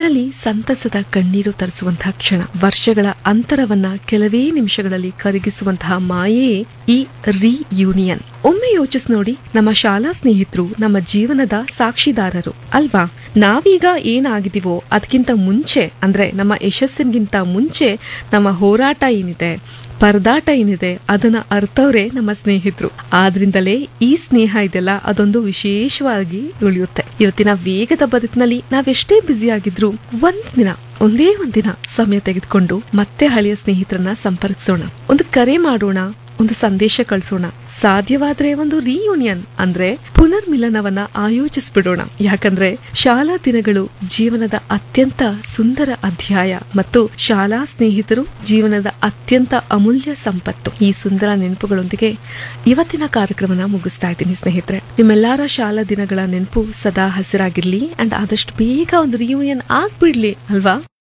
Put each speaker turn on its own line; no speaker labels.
ಕಣ್ಣಲ್ಲಿ ಸಂತಸದ ಕಣ್ಣೀರು ತರಿಸುವಂತಹ ಕ್ಷಣ ವರ್ಷಗಳ ಅಂತರವನ್ನ ಕೆಲವೇ ನಿಮಿಷಗಳಲ್ಲಿ ಕರಗಿಸುವಂತಹ ಮಾಯೆಯೇ ಈ ರಿಯೂನಿಯನ್ ಒಮ್ಮೆ ಯೋಚಿಸ್ ನೋಡಿ ನಮ್ಮ ಶಾಲಾ ಸ್ನೇಹಿತರು ನಮ್ಮ ಜೀವನದ ಸಾಕ್ಷಿದಾರರು ಅಲ್ವಾ ನಾವೀಗ ಏನಾಗಿದೀವೋ ಅದಕ್ಕಿಂತ ಮುಂಚೆ ಅಂದ್ರೆ ನಮ್ಮ ಯಶಸ್ಸಿಗಿಂತ ಮುಂಚೆ ನಮ್ಮ ಹೋರಾಟ ಏನಿದೆ ಪರದಾಟ ಏನಿದೆ ಅದನ್ನ ಅರ್ಥವ್ರೆ ನಮ್ಮ ಸ್ನೇಹಿತರು ಆದ್ರಿಂದಲೇ ಈ ಸ್ನೇಹ ಇದೆಲ್ಲ ಅದೊಂದು ವಿಶೇಷವಾಗಿ ಉಳಿಯುತ್ತೆ ಇವತ್ತಿನ ವೇಗದ ಬದುಕಿನಲ್ಲಿ ನಾವೆಷ್ಟೇ ಬ್ಯುಸಿ ಆಗಿದ್ರು ಒಂದ್ ದಿನ ಒಂದೇ ಒಂದಿನ ಸಮಯ ತೆಗೆದುಕೊಂಡು ಮತ್ತೆ ಹಳೆಯ ಸ್ನೇಹಿತರನ್ನ ಸಂಪರ್ಕಿಸೋಣ ಒಂದು ಕರೆ ಮಾಡೋಣ ಒಂದು ಸಂದೇಶ ಕಳಿಸೋಣ ಸಾಧ್ಯವಾದ್ರೆ ಒಂದು ರಿಯೂನಿಯನ್ ಅಂದ್ರೆ ಪುನರ್ಮಿಲನವನ್ನ ಆಯೋಜಿಸ್ಬಿಡೋಣ ಯಾಕಂದ್ರೆ ಶಾಲಾ ದಿನಗಳು ಜೀವನದ ಅತ್ಯಂತ ಸುಂದರ ಅಧ್ಯಾಯ ಮತ್ತು ಶಾಲಾ ಸ್ನೇಹಿತರು ಜೀವನದ ಅತ್ಯಂತ ಅಮೂಲ್ಯ ಸಂಪತ್ತು ಈ ಸುಂದರ ನೆನಪುಗಳೊಂದಿಗೆ ಇವತ್ತಿನ ಕಾರ್ಯಕ್ರಮನ ಮುಗಿಸ್ತಾ ಇದ್ದೀನಿ ಸ್ನೇಹಿತರೆ ನಿಮ್ಮೆಲ್ಲರ ಶಾಲಾ ದಿನಗಳ ನೆನಪು ಸದಾ ಹಸಿರಾಗಿರ್ಲಿ ಅಂಡ್ ಆದಷ್ಟು ಬೇಗ ಒಂದು ರಿಯೂನಿಯನ್ ಆಗ್ಬಿಡ್ಲಿ ಅಲ್ವಾ